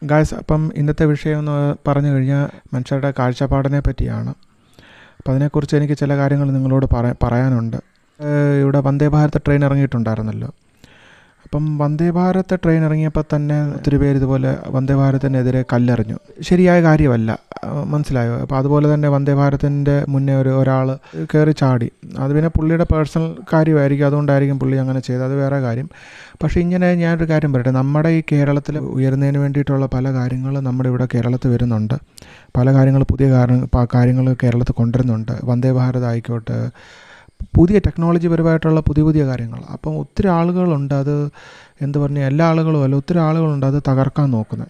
guys അപ്പം ഇന്നത്തെ വിഷയം എന്ന് പറഞ്ഞു കഴിഞ്ഞാൽ മനുഷ്യരുടെ കാഴ്ചപ്പാടിനെ പറ്റിയാണ് അപ്പം അതിനെക്കുറിച്ച് എനിക്ക് ചില കാര്യങ്ങൾ നിങ്ങളോട് പറ പറയാനുണ്ട് ഏഹ് ഇവിടെ വന്ദേ ഭാരത് ട്രെയിൻ ഇറങ്ങിയിട്ടുണ്ടായിരുന്നല്ലോ അപ്പം വന്ദേ ഭാരത് ട്രെയിൻ ഇറങ്ങിയപ്പോൾ തന്നെ ഒത്തിരി പേര് ഇതുപോലെ വന്ദേ ഭാരതിനെതിരെ കല്ലെറിഞ്ഞു ശരിയായ കാര്യമല്ല ആ, മനസ്സിലായോ അപ്പോൾ അതുപോലെ തന്നെ വന്ദേ ഭാരതിൻ്റെ മുന്നേ ഒരു ഒരാൾ കയറി ചാടി അത് പിന്നെ പുള്ളിയുടെ പേഴ്സണൽ കാര്യമായിരിക്കും അതുകൊണ്ടായിരിക്കും പുള്ളി അങ്ങനെ ചെയ്തത് അത് വേറെ കാര്യം പക്ഷേ ഇങ്ങനെ ഞാനൊരു കാര്യം പറയട്ടെ നമ്മുടെ ഈ കേരളത്തിൽ ഉയരുന്നതിന് വേണ്ടിയിട്ടുള്ള പല കാര്യങ്ങളും നമ്മുടെ ഇവിടെ കേരളത്തിൽ വരുന്നുണ്ട് പല കാര്യങ്ങൾ പുതിയ കാരണം കാര്യങ്ങൾ കേരളത്തിൽ കൊണ്ടുവരുന്നുണ്ട് വന്ദേ ഭാരത് ആയിക്കോട്ടെ പുതിയ ടെക്നോളജി പരമായിട്ടുള്ള പുതിയ പുതിയ കാര്യങ്ങൾ അപ്പം ഒത്തിരി ആളുകളുണ്ട് അത് എന്ത് പറഞ്ഞാൽ എല്ലാ ആളുകളും അല്ല ഒത്തിരി ആളുകളുണ്ട് അത് തകർക്കാൻ നോക്കുന്നത്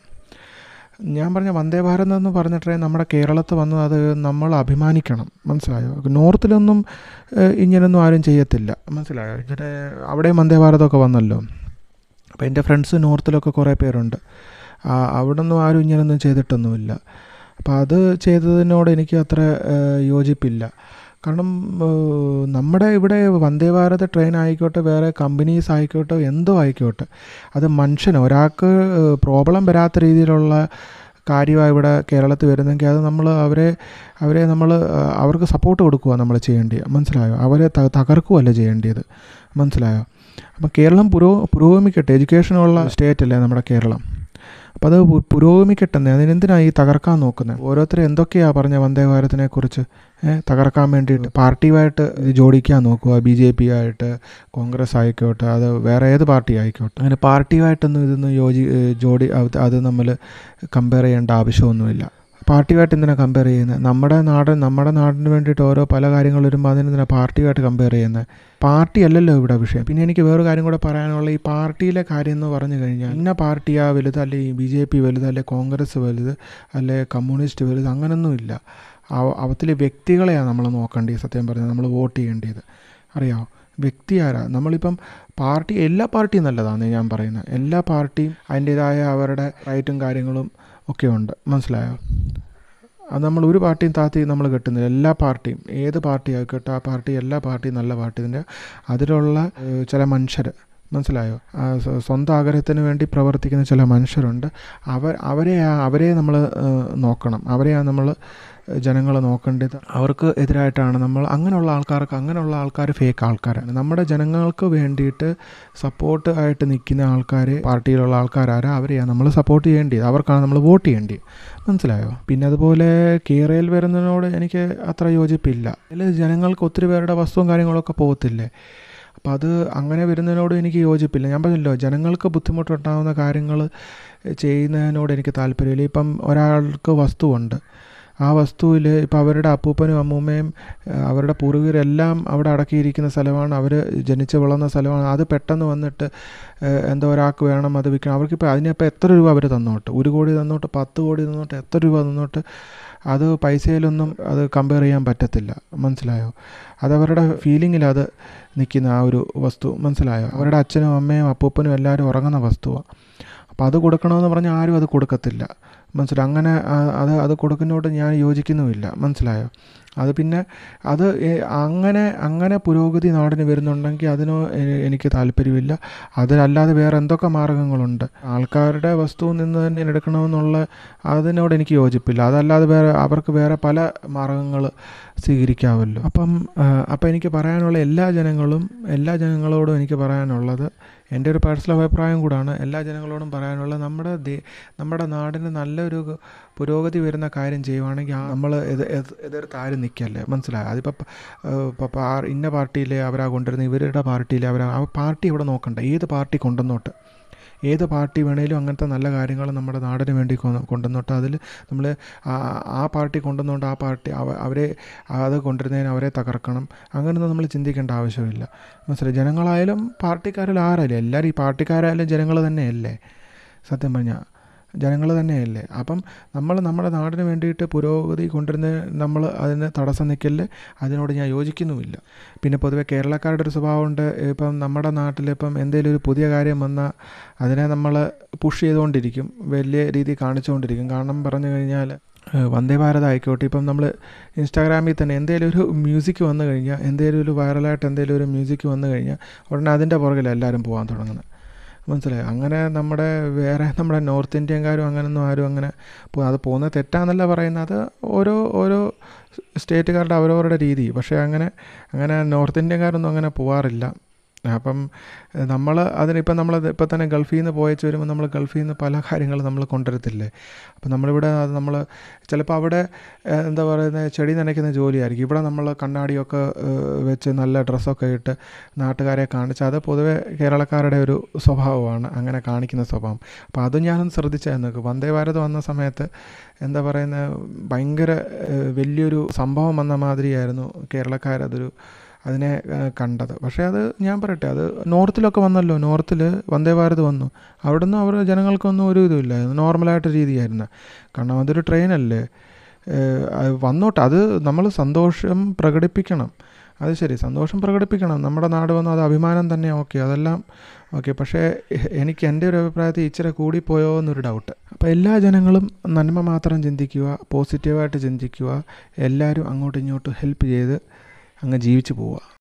ഞാൻ പറഞ്ഞ വന്ദേ ഭാരത് എന്ന് പറഞ്ഞ ട്രെയിൻ നമ്മുടെ കേരളത്തിൽ വന്നത് അത് നമ്മൾ അഭിമാനിക്കണം മനസ്സിലായോ നോർത്തിലൊന്നും ഏഹ്, ഇങ്ങനൊന്നും ആരും ചെയ്യത്തില്ല മനസ്സിലായോ ഇങ്ങനെ അവിടെയും വന്ദേ ഭാരതമൊക്കെ വന്നല്ലോ അപ്പോൾ എൻ്റെ ഫ്രണ്ട്സ് നോർത്തിലൊക്കെ കുറേ പേരുണ്ട് ആ, അവിടെ ഒന്നും ആരും ഇങ്ങനൊന്നും ചെയ്തിട്ടൊന്നുമില്ല അപ്പോൾ അത് ചെയ്തതിനോട് എനിക്ക് അത്ര ഏഹ്, യോജിപ്പില്ല കാരണം ഏഹ്, നമ്മുടെ ഇവിടെ വന്ദേ ഭാരത് ട്രെയിൻ ആയിക്കോട്ടെ വേറെ കമ്പനീസ് ആയിക്കോട്ടെ എന്തോ ആയിക്കോട്ടെ അത് മനുഷ്യന് ഒരാൾക്ക് പ്രോബ്ലം വരാത്ത രീതിയിലുള്ള കാര്യമാണ് ഇവിടെ കേരളത്തിൽ വരുന്നെങ്കിൽ അത് നമ്മൾ അവരെ അവരെ നമ്മൾ അവർക്ക് സപ്പോർട്ട് കൊടുക്കുക നമ്മൾ ചെയ്യേണ്ടത് മനസ്സിലായോ അവരെ ത തകർക്കുകയല്ല ചെയ്യേണ്ടത് മനസ്സിലായോ അപ്പം കേരളം പുരോ പുരോഗമിക്കട്ടെ എഡ്യൂക്കേഷനുള്ള സ്റ്റേറ്റ് അല്ലേ നമ്മുടെ കേരളം അപ്പോൾ അത് പു- പുരോഗമിക്കട്ടെ അതിനെന്തിനാണ് ഈ തകർക്കാൻ നോക്കുന്നത് ഓരോരുത്തർ എന്തൊക്കെയാണ് പറഞ്ഞ വന്ദേ ഭാരതിനെ കുറിച്ച് ഏഹ്, തകർക്കാൻ വേണ്ടിയിട്ട് പാർട്ടിയുമായിട്ട് ഇത് ജോഡിക്കാൻ നോക്കുക ബി ജെ പി ആയിട്ട് കോൺഗ്രസ് ആയിക്കോട്ടെ അത് വേറെ ഏത് പാർട്ടി ആയിക്കോട്ടെ അങ്ങനെ പാർട്ടിയുമായിട്ടൊന്നും ഇതൊന്നും യോജി ഏഹ്, ജോഡി അത് അത് നമ്മൾ കമ്പയർ ചെയ്യേണ്ട ആവശ്യമൊന്നുമില്ല പാർട്ടിയുമായിട്ട് എന്തിനാണ് കമ്പയർ ചെയ്യുന്നത് നമ്മുടെ നാട് നമ്മുടെ നാടിന് വേണ്ടിയിട്ട് ഓരോ പല കാര്യങ്ങൾ വരുമ്പോൾ അതിനെന്തിനാണ് പാർട്ടിയുമായിട്ട് കമ്പയർ ചെയ്യുന്നത് പാർട്ടി അല്ലല്ലോ ഇവിടെ വിഷയം പിന്നെ എനിക്ക് വേറൊരു കാര്യം കൂടെ പറയാനുള്ള ഈ പാർട്ടിയിലെ കാര്യം എന്ന് പറഞ്ഞു കഴിഞ്ഞാൽ ഇന്ന പാർട്ടിയാ വലുത് അല്ലെ ബി ജെ പി വലുത് അല്ലെ കോൺഗ്രസ് വലുത് അല്ലെ കമ്മ്യൂണിസ്റ്റ് വലുത് അങ്ങനൊന്നുമില്ല അവത്തിലെ വ്യക്തികളെയാണ് നമ്മൾ നോക്കേണ്ടത് സത്യം പറഞ്ഞാൽ നമ്മൾ വോട്ട് ചെയ്യേണ്ടത് അറിയാമോ വ്യക്തി ആരാ നമ്മളിപ്പം പാർട്ടി എല്ലാ പാർട്ടിയും നല്ലതാണ് ഞാൻ പറയുന്നത് എല്ലാ പാർട്ടിയും അതിൻ്റേതായ അവരുടെ റൈറ്റും കാര്യങ്ങളും ഒക്കെ ഉണ്ട് മനസ്സിലായോ അത് നമ്മൾ ഒരു പാർട്ടിയും താത്തി നമ്മൾ കെട്ടുന്നില്ല എല്ലാ പാർട്ടിയും ഏത് പാർട്ടി ആയിക്കോട്ടെ ആ പാർട്ടി എല്ലാ പാർട്ടിയും നല്ല പാർട്ടി തന്നെ അതിലുള്ള ഏഹ്, ചില മനുഷ്യർ മനസ്സിലായോ ആ, സ്വ- സ്വന്തം ആഗ്രഹത്തിന് വേണ്ടി പ്രവർത്തിക്കുന്ന ചില മനുഷ്യരുണ്ട് അവർ അവരെ അവരെ നമ്മൾ നോക്കണം അവരെയാണ് നമ്മൾ ജനങ്ങൾ നോക്കേണ്ടത് അവർക്ക് എതിരായിട്ടാണ് നമ്മൾ അങ്ങനെയുള്ള ആൾക്കാർക്ക് അങ്ങനെയുള്ള ആൾക്കാർ ഫേക്ക് ആൾക്കാരാണ് നമ്മുടെ ജനങ്ങൾക്ക് വേണ്ടിയിട്ട് സപ്പോർട്ട് ആയിട്ട് നിൽക്കുന്ന ആൾക്കാർ പാർട്ടിയിലുള്ള ആൾക്കാരാരാ അവരെയാണ് നമ്മൾ സപ്പോർട്ട് ചെയ്യേണ്ടത് അവർക്കാണ് നമ്മൾ വോട്ട് ചെയ്യേണ്ടത് മനസ്സിലായോ പിന്നെ അതുപോലെ കേരളയിൽ വരുന്നതിനോട് എനിക്ക് അത്ര യോജിപ്പില്ല അതിൽ ജനങ്ങൾക്ക് ഒത്തിരി പേരുടെ വസ്തുവും കാര്യങ്ങളൊക്കെ പോകത്തില്ലേ അപ്പം അത് അങ്ങനെ വരുന്നതിനോട് എനിക്ക് യോജിപ്പില്ല ഞാൻ പറഞ്ഞല്ലോ ജനങ്ങൾക്ക് ബുദ്ധിമുട്ടുണ്ടാകുന്ന കാര്യങ്ങൾ ചെയ്യുന്നതിനോട് എനിക്ക് താല്പര്യമില്ല ഇപ്പം ഒരാൾക്ക് വസ്തുവുണ്ട് ആ വസ്തുവിൽ ഇപ്പോൾ അവരുടെ അപ്പൂപ്പനും അമ്മൂമ്മയും ഏഹ്, അവരുടെ പൂർവികരെല്ലാം അവിടെ അടക്കിയിരിക്കുന്ന സ്ഥലമാണ് അവർ ജനിച്ച് വളർന്ന സ്ഥലമാണ് അത് പെട്ടെന്ന് വന്നിട്ട് ഏഹ്, എന്തോ ഒരാൾക്ക് വേണം അത് വിൽക്കണം അവർക്കിപ്പോൾ അതിനിപ്പോൾ എത്ര രൂപ അവർ തന്നോട്ട് ഒരു കോടി തന്നോട്ട് പത്ത് കോടി തന്നോട്ട് എത്ര രൂപ തന്നോട്ട് അത് പൈസയിലൊന്നും അത് കമ്പയർ ചെയ്യാൻ പറ്റത്തില്ല മനസ്സിലായോ അതവരുടെ ഫീലിങ്ങിൽ അത് നിൽക്കുന്ന ആ ഒരു വസ്തു മനസ്സിലായോ അവരുടെ അച്ഛനും അമ്മയും അപ്പൂപ്പനും എല്ലാവരും ഉറങ്ങുന്ന വസ്തുവാണ് അപ്പോൾ അത് കൊടുക്കണമെന്ന് പറഞ്ഞാൽ ആരും അത് കൊടുക്കത്തില്ല മനസ്സിലായോ അങ്ങനെ ആ- അത് അത് കൊടുക്കുന്നതോട് ഞാൻ യോജിക്കുന്നുമില്ല മനസ്സിലായോ അത് പിന്നെ അത് എ- അങ്ങനെ അങ്ങനെ പുരോഗതി നാടിന് വരുന്നുണ്ടെങ്കിൽ അതിനോ എ- എനിക്ക് താല്പര്യമില്ല അതിലല്ലാതെ വേറെ എന്തൊക്കെ മാർഗങ്ങളുണ്ട് ആൾക്കാരുടെ വസ്തുവിൽ നിന്ന് തന്നെ എടുക്കണമെന്നുള്ള അതിനോട് എനിക്ക് യോജിപ്പില്ല അതല്ലാതെ വേറെ അവർക്ക് വേറെ പല മാർഗങ്ങൾ സ്വീകരിക്കാമല്ലോ അപ്പം ആ, അപ്പം എനിക്ക് പറയാനുള്ള എല്ലാ ജനങ്ങളും എല്ലാ ജനങ്ങളോടും എനിക്ക് പറയാനുള്ളത് എൻ്റെ ഒരു പേഴ്സണൽ അഭിപ്രായം കൂടാണ് എല്ലാ ജനങ്ങളോടും പറയാനുള്ളത് നമ്മുടെ ദേ നമ്മുടെ നാടിന് നല്ലൊരു പുരോഗതി വരുന്ന കാര്യം ചെയ്യുവാണെങ്കിൽ നമ്മൾ എതിർത്ത് ആരും നിൽക്കല്ലേ മനസ്സിലായോ അതിപ്പോൾ ഇപ്പോൾ ഇന്ന പാർട്ടിയിലെ അവരാ കൊണ്ടുവരുന്നത് ഇവരുടെ പാർട്ടിയിലെ അവരാ ആ പാർട്ടി ഇവിടെ നോക്കണ്ട ഏത് പാർട്ടി കൊണ്ടുവന്നോട്ട് ഏത് പാർട്ടി വേണേലും അങ്ങനത്തെ നല്ല കാര്യങ്ങൾ നമ്മുടെ നാടിന് വേണ്ടി കൊ- കൊണ്ടുവന്നോട്ട് അതിൽ നമ്മൾ ആ പാർട്ടി കൊണ്ടുവന്നുകൊണ്ട് ആ പാർട്ടി അവ- അവരെ അത് കൊണ്ടുവരുന്നതിന് അവരെ തകർക്കണം അങ്ങനെയൊന്നും നമ്മൾ ചിന്തിക്കേണ്ട ആവശ്യമില്ല മനസ്സിലായി ജനങ്ങളായാലും പാർട്ടിക്കാരിൽ ആരായാലും എല്ലാവരും ഈ പാർട്ടിക്കാരായാലും ജനങ്ങൾ തന്നെയല്ലേ സത്യം പറഞ്ഞാൽ ജനങ്ങൾ തന്നെയല്ലേ അപ്പം നമ്മൾ നമ്മുടെ നാടിന് വേണ്ടിയിട്ട് പുരോഗതി കൊണ്ടുവരുന്ന നമ്മൾ അതിന് തടസ്സം നിൽക്കല് അതിനോട് ഞാൻ യോജിക്കുന്നുമില്ല പിന്നെ പൊതുവെ കേരളക്കാരുടെ ഒരു സ്വഭാവമുണ്ട് ഇപ്പം നമ്മുടെ നാട്ടിൽ ഇപ്പം എന്തെങ്കിലും ഒരു പുതിയ കാര്യം വന്നാൽ അതിനെ നമ്മൾ പുഷ് ചെയ്തുകൊണ്ടിരിക്കും വലിയ രീതിയിൽ കാണിച്ചുകൊണ്ടിരിക്കും കാരണം പറഞ്ഞു കഴിഞ്ഞാൽ ഏഹ് വന്ദേ ഭാരത് ആയിക്കോട്ടെ ഇപ്പം നമ്മൾ ഇൻസ്റ്റാഗ്രാമിൽ തന്നെ എന്തെങ്കിലും ഒരു മ്യൂസിക് വന്നു കഴിഞ്ഞാൽ എന്തെങ്കിലും ഒരു വൈറലായിട്ട് എന്തെങ്കിലും ഒരു മ്യൂസിക് വന്നു കഴിഞ്ഞാൽ ഉടനെ അതിൻ്റെ പുറകിൽ എല്ലാവരും പോകാൻ തുടങ്ങുന്നത് മനസ്സിലായി അങ്ങനെ നമ്മുടെ വേറെ നമ്മുടെ നോർത്ത് ഇന്ത്യൻകാരും അങ്ങനൊന്നും ആരും അങ്ങനെ പോ- അത് പോകുന്നത് തെറ്റാന്നല്ല പറയുന്നത് അത് ഓരോ ഓരോ സ്റ്റേറ്റുകാരുടെ അവരവരുടെ രീതി പക്ഷേ അങ്ങനെ അങ്ങനെ നോർത്ത് ഇന്ത്യൻകാരൊന്നും അങ്ങനെ പോവാറില്ല അപ്പം നമ്മൾ അതിനിപ്പം നമ്മൾ ഇപ്പം തന്നെ ഗൾഫിൽ നിന്ന് പോയച്ച് വരുമ്പോൾ നമ്മൾ ഗൾഫിൽ നിന്ന് പല കാര്യങ്ങൾ നമ്മൾ കൊണ്ടുവരത്തില്ലേ അപ്പം നമ്മളിവിടെ അത് നമ്മൾ ചിലപ്പോൾ അവിടെ ഏഹ്, എന്താ പറയുന്നത് ചെടി നനയ്ക്കുന്ന ജോലിയായിരിക്കും ഇവിടെ നമ്മൾ കണ്ണാടിയൊക്കെ ഏഹ്, വെച്ച് നല്ല ഡ്രസ്സൊക്കെ ഇട്ട് നാട്ടുകാരെ കാണിച്ച് അത് പൊതുവെ കേരളക്കാരുടെ ഒരു സ്വഭാവമാണ് അങ്ങനെ കാണിക്കുന്ന സ്വഭാവം അപ്പോൾ അത് ഞാനൊന്ന് ശ്രദ്ധിച്ചായിരുന്നു വന്ദേ ഭാരത് വന്ന സമയത്ത് എന്താ പറയുന്നത് ഭയങ്കര ഏഹ്, വലിയൊരു സംഭവം വന്ന മാതിരിയായിരുന്നു കേരളക്കാരതൊരു അതിനെ ഏഹ്, കണ്ടത് പക്ഷേ അത് ഞാൻ പറയട്ടെ അത് നോർത്തിലൊക്കെ വന്നല്ലോ നോർത്തിൽ വന്ദേ ഭാരത് വന്നു അവിടുന്ന് അവർ ജനങ്ങൾക്കൊന്നും ഒരു ഇതുമില്ല നോർമലായിട്ട് രീതിയായിരുന്നു കാരണം അതൊരു ട്രെയിനല്ലേ ഏഹ്, അത് വന്നോട്ടെ അത് നമ്മൾ സന്തോഷം പ്രകടിപ്പിക്കണം അത് ശരി സന്തോഷം പ്രകടിപ്പിക്കണം നമ്മുടെ നാട് വന്നു അത് അഭിമാനം തന്നെ ഓക്കെ അതെല്ലാം ഓക്കെ പക്ഷേ എ- എനിക്ക് എൻ്റെ ഒരു അഭിപ്രായത്തിൽ ഇച്ചിരി കൂടിപ്പോയോ എന്നൊരു ഡൗട്ട് അപ്പോൾ എല്ലാ ജനങ്ങളും നന്മ മാത്രം ചിന്തിക്കുക പോസിറ്റീവായിട്ട് ചിന്തിക്കുക എല്ലാവരും അങ്ങോട്ടും ഇങ്ങോട്ടും ഹെൽപ്പ് ചെയ്ത് അങ്ങ് ജീവിച്ചു പോവുക